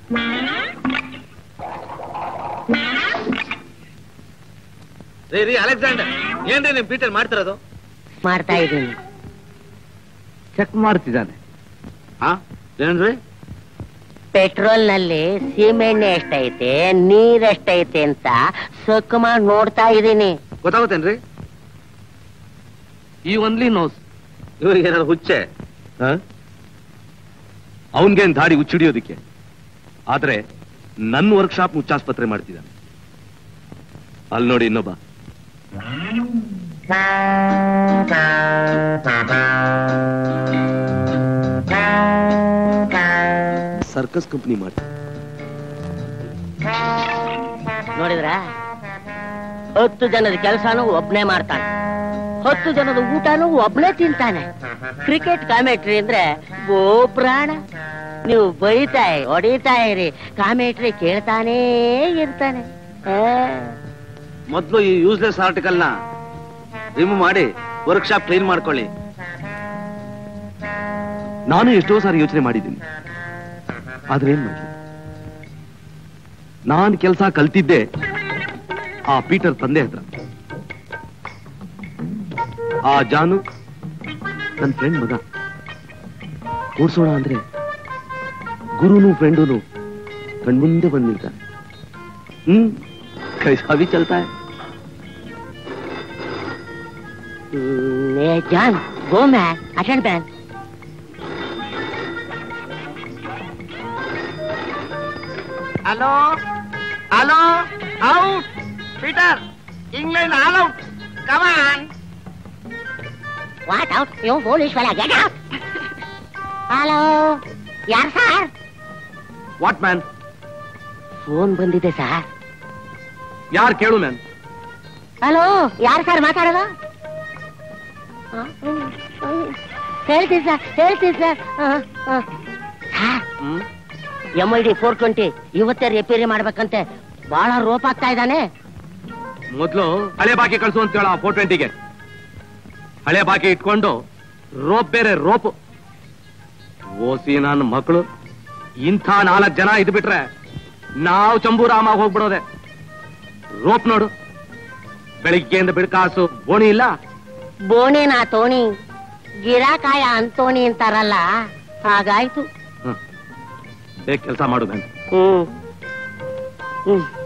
ರೀ ರೀ ಅಲೆಕ್ಸಾಂಡರ್ ಏನ್ರಿ ನಿಮ್ ಪೀಟರ್ ಮಾಡ್ತಿರೋದು ಮಾಡ್ತಾ ಇದ್ದೀನಿ ಚೆಕ್ ಮಾಡ್ತಿದ್ದಾನೆ ಹಾ ಏನ್ರಿ ಪೆಟ್ರೋಲ್ ನಲ್ಲಿ ಸೀಮೆಣ್ಣೆ ಎಷ್ಟೈತೆ ನೀರ್ ಎಷ್ಟೈತೆ ಅಂತ ಸೊಕ್ಕ ಮಾಡಿ ನೋಡ್ತಾ ಇದ್ದೀನಿ ಗೊತ್ತಾಗುತ್ತೇನ್ರಿ ಈ ಒನ್ಲಿ ನೋಸ್ ಇವ್ರಿಗೆ ಏನಾದ್ರು ಹುಚ್ಚೆ ಅವನ್ಗೇನ್ ದಾಡಿ ಹುಚ್ಚಿಡಿಯೋದಿಕ್ಕೆ ಆದ್ರೆ ನನ್ನ ವರ್ಕ್ಶಾಪ್ ಮುಚ್ಚಾಸ್ಪತ್ರೆ ಮಾಡ್ತಿದ್ದಾನೆ ಅಲ್ಲಿ ನೋಡಿ ಇನ್ನೊಬ್ಬ ಸರ್ಕಸ್ ಕಂಪನಿ ಮಾಡಿ ನೋಡಿದ್ರ ಹತ್ತು ಜನದ ಕೆಲಸನೂ ಒಬ್ನೇ ಮಾಡ್ತಾನೆ ಹತ್ತು ಜನದ ಊಟನೂ ಒಬ್ನೇ ತಿಂತಾನೆ ಕ್ರಿಕೆಟ್ ಕಾಮೆಟ್ರಿ ಅಂದ್ರೆ ಓ ಪ್ರಾಣ ನೀವು ಬೈತಾ ಹೊಡಿತಾ ಇರಿ ಕಾಮೆಟ್ರಿ ಕೇಳ್ತಾನೇ ಇರ್ತಾನೆ ಆ. ಮೊದಲು ಈ ಯೂಸ್ಲೆಸ್ ಆರ್ಟಿಕಲ್ ನ ರಿಮೂವ್ ಮಾಡಿ ವರ್ಕ್ಶಾಪ್ ಕ್ಲೀನ್ ಮಾಡ್ಕೊಳ್ಳಿ ನಾನು ಎಷ್ಟೋ ಸಾರಿ ಯೋಚನೆ ಮಾಡಿದ್ದೀನಿ ಆದ್ರೆ ಏನ್ ಮಾಡ್ಲಿ ನಾನ್ ಕೆಲಸ ಕಲ್ತಿದ್ದೆ ಆ ಪೀಟರ್ ತಂದೆ ಹತ್ರ ಆ ಜಾನು ನನ್ನ ಫ್ರೆಂಡ್ ಮಗ ಕೂರ್ಸೋಣ ಅಂದ್ರೆ ಗುರುನು ಫ್ರೆಂಡುನು ಕಣ್ಮುಂದೆ ಬಂದ್ ನಿಲ್ತಾನೆ ಹ್ಮ್ कैसा भी चलता है ಹ್ಮ್, ಏ John go man attend man hello hello out Peter England all out come on what out you police fella get out hello ಯಾರು ಸರ್ ವಾಟ್ ಮ್ಯಾನ್ ಫೋನ್ ಬಂದಿದೆ ಸರ್ ಯಾರು ಕೇಳು ಮ್ಯಾನ್ ಹಲೋ ಯಾರು ಸರ್ ಮಾತಾಡೋದು ಆ, ಹ್ಮ್, ಹ್ಮ್. ಹೇಳ್ತೀನಿ ಸರ್ ಹೇಳ್ತೀನಿ ಸರ್ ಆ, ಆ. Sir M I D four twenty ಇವತ್ತೇ ರಿಪೇರಿ ಮಾಡ್ಬೇಕಂತೆ ಬಹಳ ರೋಪ್ ಆಗ್ತಾ ಇದ್ದಾನೆ ಮೊದ್ಲು ಹಳೆ ಬಾಕಿ ಕಳ್ಸು ಅಂತ ಹೇಳ ಫೋರ್ ಟ್ವೆಂಟಿಗೆ ಹಳೆ ಬಾಕಿ ಇಟ್ಕೊಂಡು ರೋಪ್ ಬೇರೆ ರೋಪ್ ಓಸಿ ನನ್ನ ಮಕ್ಕಳು ಇಂಥ ನಾಲ್ಕು ಜನ ಇದ್ ಬಿಟ್ರೆ ನಾವು ಚಂಬೂರಾಮ ಹೋಗ್ಬಿಡೋದೆ ರೋಪ್ ನೋಡು ಬೆಳಿಗ್ಗೆಯಿಂದ ಬಿಡ್ಕಾಸು ಬೋಣಿ ಇಲ್ಲ ಬೋಣಿನ ತೋಣಿ ಗಿರಾಕಾಯ ಅಂತೋಣಿ ಅಂತಾರಲ್ಲ ಹಾಗಾಯ್ತು ಬೇಗ ಕೆಲಸ ಮಾಡು ಮ್ಯಾನ್ ಹ್ಮ್ ಹ್ಮ್